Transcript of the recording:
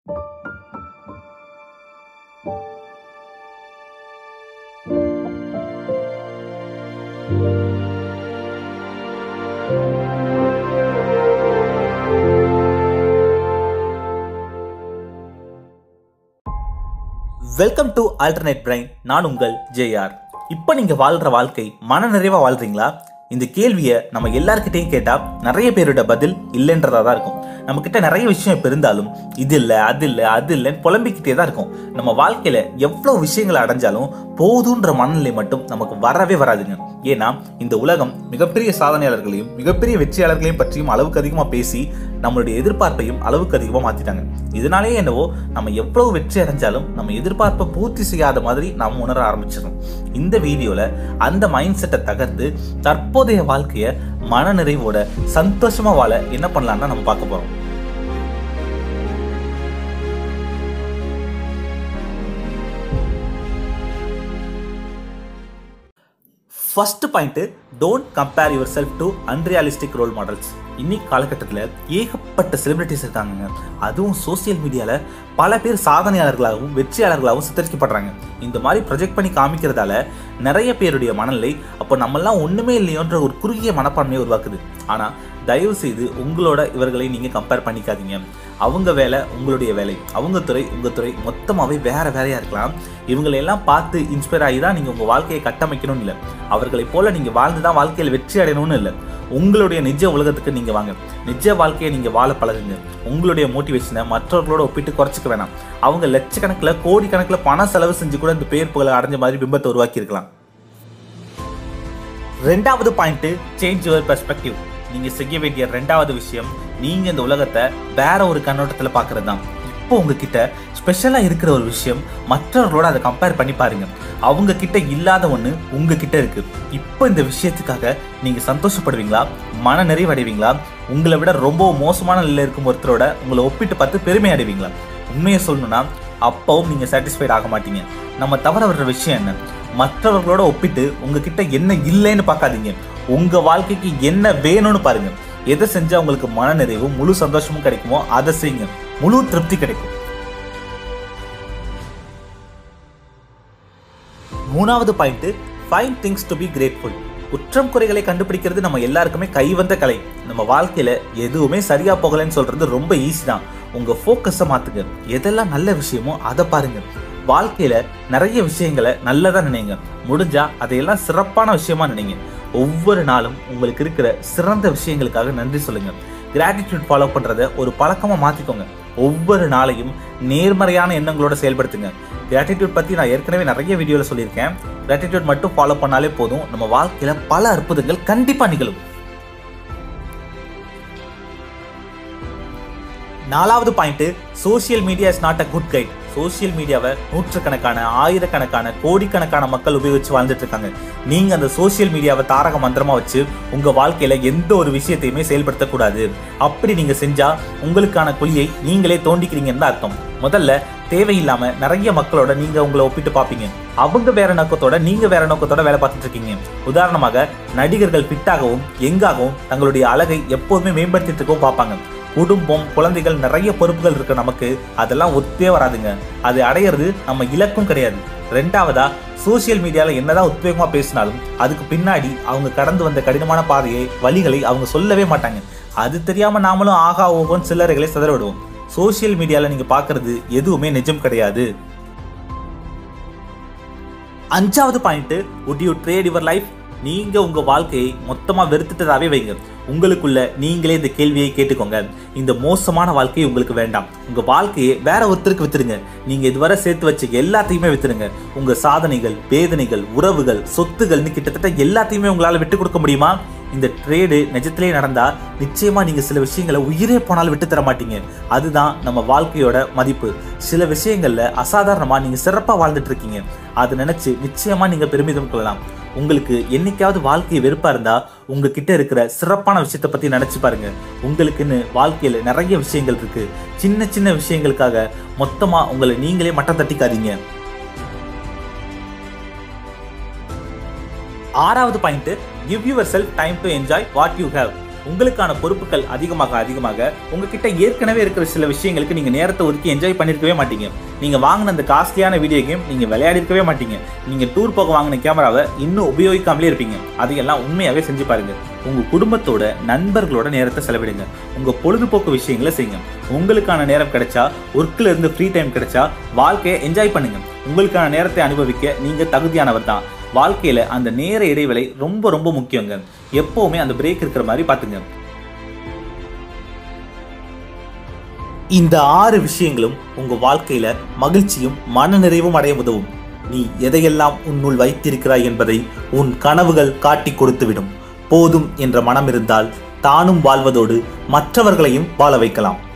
welcome to alternate brain நான் உங்கள் JR இப்போ நீங்க வாழ்ற வாழ்க்கை மன நிறைவா வாழ்றீங்களா இந்த கேள்வியை நம்ம எல்லார்கிட்டையும் கேட்டா நிறைய பேரோட பதில் இல்லைன்றதா தான் இருக்கும் நம்ம கிட்ட நிறைய விஷயம் இப்போ இருந்தாலும் இது இல்லை அது இல்லை அது இல்லைன்னு புலம்பிக்கிட்டே தான் இருக்கும் நம்ம வாழ்க்கையில எவ்வளவு விஷயங்களை அடைஞ்சாலும் போதுன்ற மனநிலை மட்டும் நமக்கு வரவே வராதுங்க ஏன்னா இந்த உலகம் மிகப்பெரிய சாதனையாளர்களையும் மிகப்பெரிய வெற்றியாளர்களையும் பற்றியும் அளவுக்கு அதிகமாக பேசி நம்மளுடைய எதிர்பார்ப்பையும் அளவுக்கு அதிகமாக மாற்றிட்டாங்க இதனாலேயே என்னவோ நம்ம எவ்வளவு வெற்றி அடைஞ்சாலும் நம்ம எதிர்பார்ப்பை பூர்த்தி செய்யாத மாதிரி நாம் உணர ஆரம்பிச்சிடும் இந்த வீடியோவில் அந்த மைண்ட் செட்டை தகர்த்து தற்போதைய வாழ்க்கையை மனநிறைவோட சந்தோஷமாக வாழ என்ன பண்ணலாம்னா நம்ம பார்க்க போகிறோம் first point don't compare yourself to unrealistic role models இன்னைக்கு காலகட்டத்தில் ஏகப்பட்ட செலிபிரிட்டிஸ் இருக்காங்க அதுவும் சோசியல் மீடியாவில் பல பேர் சாதனையாளர்களாகவும் வெற்றியாளர்களாகவும் சித்தரிக்கப்படுறாங்க இந்த மாதிரி ப்ரொஜெக்ட் பண்ணி காமிக்கிறதால நிறைய பேருடைய மனநிலை அப்போ நம்மெல்லாம் ஒன்றுமே இல்லையோன்ற ஒரு குறுகிய மனப்பான்மையை உருவாக்குது ஆனால் தயவு செய்து உங்களோட இவர்களை நீங்கள் கம்பேர் பண்ணிக்காதீங்க அவங்க வேலை உங்களுடைய வேலை அவங்க துறை உங்கள் துறை மொத்தமாகவே வேற வேறையாக இருக்கலாம் இவங்களை எல்லாம் பார்த்து இன்ஸ்பயர் ஆகி தான் நீங்கள் உங்கள் வாழ்க்கையை கட்டமைக்கணும்னு இல்லை அவர்களைப் போல நீங்கள் வாழ்ந்து தான் வாழ்க்கையில் வெற்றி அடையணும்னு இல்லை உங்களுடைய நிஜ உலகத்துக்கு நீங்கள் வாங்க நிஜ வாழ்க்கையை நீங்கள் வாழ பழகுங்க உங்களுடைய மோட்டிவேஷனை மற்றவர்களோட ஒப்பிட்டு குறைச்சிக்க வேணாம் அவங்க லட்சக்கணக்கில் கோடிக்கணக்கில் பணம் செலவு செஞ்சு கூட இந்த பேர் புகழை அடைஞ்ச மாதிரி பிம்பத்தை உருவாக்கி இருக்கலாம் ரெண்டாவது பாயிண்ட் சேஞ்ச் யுவர் பெர்ஸ்பெக்டிவ் நீங்க செய்ய வேண்டிய ரெண்டாவது விஷயம் நீங்க இந்த உலகத்தை வேற ஒரு கண்ணோட்டத்துல பாக்குறது தான் இப்போ உங்ககிட்ட ஸ்பெஷலா இருக்கிற ஒரு விஷயம் மற்றவர்களோட அதை கம்பேர் பண்ணி பாருங்க அவங்க கிட்ட இல்லாத ஒண்ணு உங்ககிட்ட இருக்கு இப்போ இந்த விஷயத்துக்காக நீங்க சந்தோஷப்படுவீங்களா மன நிறைவடைவீங்களா உங்களை விட ரொம்ப மோசமான நிலையில இருக்கும் ஒருத்தரோட உங்களை ஒப்பிட்டு பார்த்து பெருமை அடைவீங்களா உண்மையை சொல்லணும்னா அப்பவும் நீங்க சாட்டிஸ்ஃபைட் ஆக மாட்டீங்க நம்ம தவற வர்ற விஷயம் என்ன மற்றவர்களோட ஒப்பிட்டு உங்ககிட்ட என்ன இல்லைன்னு பார்க்காதீங்க உங்க வாழ்க்கைக்கு என்ன வேணும்னு பாருங்க எதை செஞ்சா உங்களுக்கு மன நிறைவு முழு சந்தோஷமும் கிடைக்குமோ அதை செய்யுங்க முழு திருப்தி கிடைக்கும் மூணாவது point find things to be grateful குற்றம் குறைகளை கண்டுபிடிக்கிறது நம்ம எல்லாருக்குமே கைவந்த கலை நம்ம வாழ்க்கையில எதுவுமே சரியா போகலைன்னு சொல்றது ரொம்ப ஈஸி தான் உங்க ஃபோக்கஸை மாத்துங்க எதெல்லாம் நல்ல விஷயமோ அதை பாருங்க வாழ்க்கையில நிறைய விஷயங்களை நல்லதா நினைங்க முடிஞ்சா அதையெல்லாம் சிறப்பான விஷயமா நினைங்க ஒவ்வொரு நாளும் உங்களுக்கு இருக்கிற சிறந்த விஷயங்களுக்காக நன்றி சொல்லுங்க கிராட்டிடியூட் ஃபாலோ பண்றத ஒரு பழக்கமா மாத்திக்கோங்க ஒவ்வொரு நாளையும் நேர்மறையான எண்ணங்களோட செயல்படுத்துங்க கிராட்டிடியூட் பத்தி நான் ஏற்கனவே நிறைய வீடியோல சொல்லியிருக்கேன் கிராட்டிடியூட் மட்டும் ஃபாலோ பண்ணாலே போதும் நம்ம வாழ்க்கையில பல அற்புதங்கள் கண்டிப்பா நிகழும் நாலாவது point social media is not a good guide social மீடியாவை நூற்றுக்கணக்கான ஆயிரக்கணக்கான கோடிக்கணக்கான மக்கள் உபயோகிச்சு வாழ்ந்துட்டு இருக்காங்க நீங்க அந்த சோசியல் மீடியாவை தாரக மந்திரமா வச்சு உங்க வாழ்க்கையில எந்த ஒரு விஷயத்தையுமே செயல்படுத்தக்கூடாது அப்படி நீங்க செஞ்சா உங்களுக்கான குழியை நீங்களே தோண்டிக்கிறீங்கன்னு தான் அர்த்தம் முதல்ல தேவையில்லாம நிறைய மக்களோட நீங்க உங்களை ஒப்பிட்டு பார்ப்பீங்க அவங்க வேற நோக்கத்தோட நீங்க வேற நோக்கத்தோட வேலை பார்த்துட்டு இருக்கீங்க உதாரணமாக நடிகர்கள் ஃபிட்டாகவும் எங்காகவும் தங்களுடைய அழகை எப்போதுமே மேம்படுத்திட்டு இருக்கவும் பார்ப்பாங்க குடும்பம் குழந்தைகள் நிறைய பொறுப்புகள் இருக்கு நமக்கு அதெல்லாம் ஒத்தே வராதுங்க அதை அடையிறது நம்ம இலக்கும் கிடையாது ரெண்டாவதா சோசியல் மீடியால என்னதான் உத்வேகமா பேசினாலும் அதுக்கு பின்னாடி அவங்க கடந்து வந்த கடினமான பாதையை வழிகளை அவங்க சொல்லவே மாட்டாங்க அது தெரியாம நாமளும் ஆகா ஓகோன்னு சில்லறைகளை சிதற விடுவோம் சோசியல் மீடியால நீங்க பாக்குறது எதுவுமே நிஜம் கிடையாது அஞ்சாவது point would you trade your life நீங்க உங்க வாழ்க்கையை மொத்தமா வெறுத்துட்டதாவே வைங்க உங்களுக்குள்ள நீங்களே இந்த கேள்வியை கேட்டுக்கோங்க இந்த மோசமான வாழ்க்கை உங்களுக்கு வேண்டாம் உங்க வாழ்க்கையை வேற ஒருத்தருக்கு வித்துருங்க நீங்க இதுவரை சேர்த்து வச்ச எல்லாத்தையுமே வித்துருங்க உங்க சாதனைகள் வேதனைகள் உறவுகள் சொத்துகள்னு கிட்டத்தட்ட எல்லாத்தையுமே உங்களால விட்டு கொடுக்க முடியுமா இந்த ட்ரேடு நிஜத்திலே நடந்தா நிச்சயமா நீங்க சில விஷயங்களை உயிரே போனாலும் விட்டு தர மாட்டீங்க அதுதான் நம்ம வாழ்க்கையோட மதிப்பு சில விஷயங்கள்ல அசாதாரணமா நீங்க சிறப்பா வாழ்ந்துட்டு இருக்கீங்க அதை நினைச்சு நிச்சயமா நீங்க பெருமிதம் கொள்ளலாம் உங்களுக்கு என்னைக்காவது வாழ்க்கை வெறுப்பா இருந்தா உங்ககிட்ட இருக்கிற சிறப்பான விஷயத்த பத்தி நினைச்சு பாருங்க உங்களுக்குன்னு வாழ்க்கையில நிறைய விஷயங்கள் இருக்கு சின்ன சின்ன விஷயங்களுக்காக மொத்தமா உங்களை நீங்களே மட்டம் தட்டிக்காதீங்க ஆறாவது point give yourself time to enjoy what you have உங்களுக்கான பொறுப்புகள் அதிகமாக அதிகமாக உங்ககிட்ட ஏற்கனவே இருக்கிற சில விஷயங்களுக்கு நீங்க நேரத்தை ஒதுக்கி என்ஜாய் பண்ணிருக்கவே மாட்டீங்க நீங்க வாங்கின அந்த காஸ்ட்லியான வீடியோ கேம் நீங்க விளையாடி இருக்கவே மாட்டீங்க நீங்க டூர் போக வாங்கின கேமராவை இன்னும் உபயோகிக்காமலே இருப்பீங்க அதையெல்லாம் உண்மையாவே செஞ்சு பாருங்க உங்க குடும்பத்தோட நண்பர்களோட நேரத்தை செலவிடுங்க உங்க பொழுதுபோக்கு விஷயங்களை செய்யுங்க உங்களுக்கான நேரம் கிடைச்சா ஒர்க்ல இருந்து ஃப்ரீ டைம் கிடைச்சா வாழ்க்கையை என்ஜாய் பண்ணுங்க உங்களுக்கான நேரத்தை அனுபவிக்க நீங்க தகுதியானவர் தான் வாழ்க்கையில அந்த நேர இடைவேளை ரொம்ப ரொம்ப முக்கியங்க எப்பவுமே அந்த பிரேக் இருக்கிற மாதிரி பாத்துங்க இந்த ஆறு விஷயங்களும் உங்க வாழ்க்கையில மகிழ்ச்சியும் மனநிறைவும் அடைய உதவும் நீ எதையெல்லாம் உன்னுள் வைத்திருக்கிறாய் என்பதை உன் கனவுகள் காட்டி கொடுத்துவிடும் போதும் என்ற மனம் இருந்தால் தானும் வாழ்வதோடு மற்றவர்களையும் வாழ வைக்கலாம்